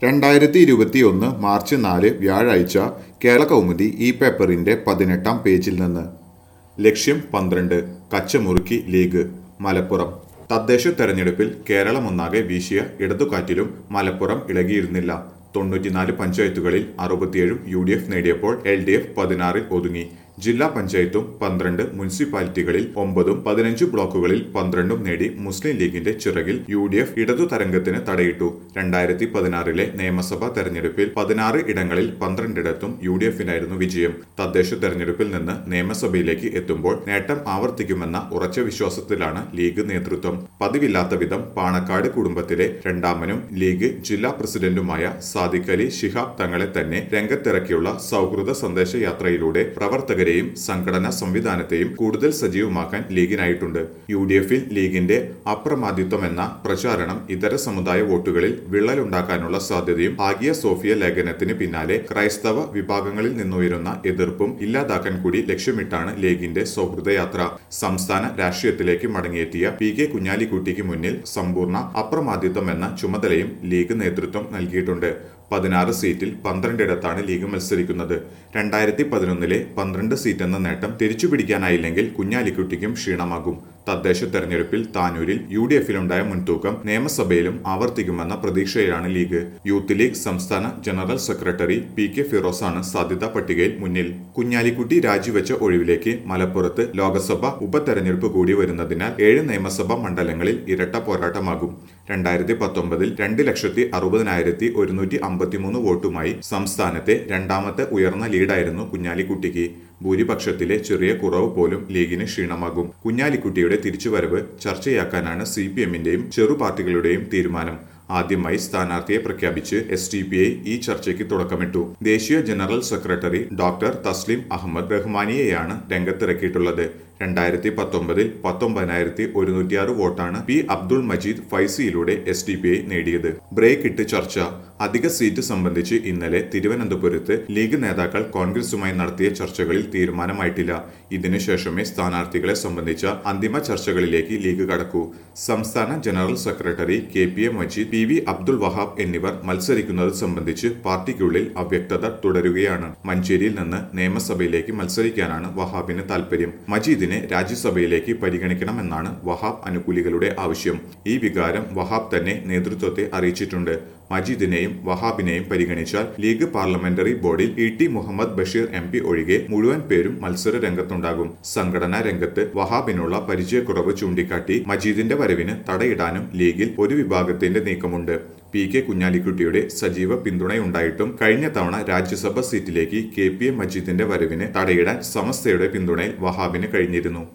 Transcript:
രണ്ടായിരത്തി ഇരുപത്തിയൊന്ന് മാർച്ച് നാല് വ്യാഴാഴ്ച കേരള കൗമുദി ഈ പേപ്പറിന്റെ പതിനെട്ടാം പേജിൽ നിന്ന് ലക്ഷ്യം പന്ത്രണ്ട് കച്ചമുറുക്കി ലീഗ് മലപ്പുറം തദ്ദേശ തെരഞ്ഞെടുപ്പിൽ കേരളമൊന്നാകെ വീശിയ ഇടതുകാറ്റിലും മലപ്പുറം ഇളകിയിരുന്നില്ല തൊണ്ണൂറ്റിനാല് പഞ്ചായത്തുകളിൽ അറുപത്തിയേഴും യു ഡി എഫ് നേടിയപ്പോൾ എൽ ഡി എഫ് പതിനാറിൽ ഒതുങ്ങി ജില്ലാ പഞ്ചായത്തും പന്ത്രണ്ട് മുനിസിപ്പാലിറ്റികളിൽ ഒമ്പതും പതിനഞ്ച് ബ്ലോക്കുകളിൽ പന്ത്രണ്ടും നേടി മുസ്ലിം ലീഗിന്റെ ചിറകിൽ യു ഡി എഫ് ഇടതു തരംഗത്തിന് തടയിട്ടു രണ്ടായിരത്തി പതിനാറിലെ നിയമസഭാ തെരഞ്ഞെടുപ്പിൽ പതിനാറ് ഇടങ്ങളിൽ പന്ത്രണ്ടിടത്തും യു ഡി എഫിനായിരുന്നു വിജയം തദ്ദേശ തെരഞ്ഞെടുപ്പിൽ നിന്ന് നിയമസഭയിലേക്ക് എത്തുമ്പോൾ നേട്ടം ആവർത്തിക്കുമെന്ന ഉറച്ച വിശ്വാസത്തിലാണ് ലീഗ് നേതൃത്വം പതിവില്ലാത്ത വിധം പാണക്കാട് കുടുംബത്തിലെ രണ്ടാമനും ലീഗ് ജില്ലാ പ്രസിഡന്റുമായ സാദിഖ് അലി ശിഹാബ് തങ്ങളെ തന്നെ രംഗത്തിറക്കിയുള്ള സൗഹൃദ സന്ദേശ യാത്രയിലൂടെ പ്രവർത്തകരെയും സംഘടനാ സംവിധാനത്തെയും കൂടുതൽ സജീവമാക്കാൻ ലീഗിനായിട്ടുണ്ട് യു ഡി എഫിൽ ലീഗിന്റെ അപ്രമാദിത്വം എന്ന പ്രചാരണം ഇതര സമുദായ വോട്ടുകളിൽ വിള്ളലുണ്ടാക്കാനുള്ള സാധ്യതയും ആകിയ സോഫിയ ലേഖനത്തിന് പിന്നാലെ ക്രൈസ്തവ വിഭാഗങ്ങളിൽ നിന്നുയരുന്ന എതിർപ്പും ഇല്ലാതാക്കാൻ കൂടി ലക്ഷ്യമിട്ടാണ് ലീഗിന്റെ സൗഹൃദയാത്ര സംസ്ഥാന രാഷ്ട്രീയത്തിലേക്ക് മടങ്ങിയെത്തിയ പി കെ കുഞ്ഞാലിക്കുട്ടിക്ക് മുന്നിൽ സമ്പൂർണ്ണ അപ്രമാദിത്വം എന്ന ചുമതലയും ലീഗ് നേതൃത്വം നൽകിയിട്ടുണ്ട് പതിനാറ് സീറ്റിൽ പന്ത്രണ്ടിടത്താണ് ലീഗ് മത്സരിക്കുന്നത് രണ്ടായിരത്തി പതിനൊന്നിലെ പന്ത്രണ്ട് സീറ്റ് എന്ന നേട്ടം തിരിച്ചുപിടിക്കാനായില്ലെങ്കിൽ കുഞ്ഞാലിക്കുട്ടിക്കും ക്ഷീണമാകും തദ്ദേശ തെരഞ്ഞെടുപ്പിൽ താനൂരിൽ യു ഡി എഫിലുണ്ടായ മുൻതൂക്കം നിയമസഭയിലും ആവർത്തിക്കുമെന്ന പ്രതീക്ഷയിലാണ് ലീഗ് യൂത്ത് ലീഗ് സംസ്ഥാന ജനറൽ സെക്രട്ടറി പി കെ ഫിറോസാണ് സാധ്യതാ പട്ടികയിൽ മുന്നിൽ കുഞ്ഞാലിക്കുട്ടി രാജിവെച്ച ഒഴിവിലേക്ക് മലപ്പുറത്ത് ലോക്സഭ ഉപതെരഞ്ഞെടുപ്പ് കൂടി വരുന്നതിനാൽ ഏഴ് നിയമസഭാ മണ്ഡലങ്ങളിൽ ഇരട്ട പോരാട്ടമാകും രണ്ടായിരത്തി പത്തൊമ്പതിൽ രണ്ട് ലക്ഷത്തി അറുപതിനായിരത്തി ഒരുന്നൂറ്റി അമ്പത്തിമൂന്ന് വോട്ടുമായി സംസ്ഥാനത്തെ രണ്ടാമത്തെ ഉയർന്ന ലീഡായിരുന്നു കുഞ്ഞാലിക്കുട്ടിക്ക് ഭൂരിപക്ഷത്തിലെ ചെറിയ കുറവ് പോലും ലീഗിന് ക്ഷീണമാകും കുഞ്ഞാലിക്കുട്ടിയുടെ തിരിച്ചുവരവ് ചർച്ചയാക്കാനാണ് സി പി എമ്മിന്റെയും ചെറു പാർട്ടികളുടെയും തീരുമാനം ആദ്യമായി സ്ഥാനാർത്ഥിയെ പ്രഖ്യാപിച്ച് എസ് ടി പി ഐ ഈ ചർച്ചയ്ക്ക് തുടക്കമിട്ടു ദേശീയ general secretary doctor Tasleem Ahmed റഹ്മാനിയെയാണ് രംഗത്തിറക്കിയിട്ടുള്ളത് രണ്ടായിരത്തി പത്തൊമ്പതിൽ പത്തൊമ്പതിനായിരത്തി ഒരുന്നൂറ്റിയാറ് വോട്ടാണ് പി അബ്ദുൾ മജീദ് ഫൈസിയിലൂടെ എസ് ഡി പി ഐ നേടിയത് ബ്രേക്ക് ഇട്ട് ചർച്ച അധിക സീറ്റ് സംബന്ധിച്ച് ഇന്നലെ തിരുവനന്തപുരത്ത് ലീഗ് നേതാക്കൾ കോൺഗ്രസുമായി നടത്തിയ ചർച്ചകളിൽ തീരുമാനമായിട്ടില്ല ഇതിനുശേഷമേ സ്ഥാനാർത്ഥികളെ സംബന്ധിച്ച അന്തിമ ചർച്ചകളിലേക്ക് ലീഗ് കടക്കൂ സംസ്ഥാന general secretary K P A Majeed P V Abdul Wahab എന്നിവർ മത്സരിക്കുന്നത് സംബന്ധിച്ച് പാർട്ടിക്കുള്ളിൽ അവ്യക്തത തുടരുകയാണ് മഞ്ചേരിയിൽ നിന്ന് നിയമസഭയിലേക്ക് മത്സരിക്കാനാണ് വഹാബിന് താൽപര്യം മജീദിനെ രാജ്യസഭയിലേക്ക് പരിഗണിക്കണമെന്നാണ് വഹാബ് അനുകൂലികളുടെ ആവശ്യം ഈ വികാരം വഹാബ് തന്നെ നേതൃത്വത്തെ അറിയിച്ചിട്ടുണ്ട് മജീദിനെയും വഹാബിനെയും പരിഗണിച്ചാൽ ലീഗ് പാർലമെന്ററി ബോർഡിൽ E T Muhammad Basheer M P ഒഴികെ മുഴുവൻ പേരും മത്സര രംഗത്തുണ്ടാകും സംഘടനാ രംഗത്ത് വഹാബിനുള്ള പരിചയക്കുറവ് ചൂണ്ടിക്കാട്ടി മജീദിന്റെ വരവിന് തടയിടാനും ലീഗിൽ ഒരു വിഭാഗത്തിന്റെ നീക്കമുണ്ട് പി കെ കുഞ്ഞാലിക്കുട്ടിയുടെ സജീവ പിന്തുണയുണ്ടായിട്ടും കഴിഞ്ഞ തവണ രാജ്യസഭ സീറ്റിലേക്ക് കെ പി എ മജീദിന്റെ വരവിന് തടയിടാൻ സമസ്തയുടെ പിന്തുണയിൽ വഹാബിന് കഴിഞ്ഞിരുന്നു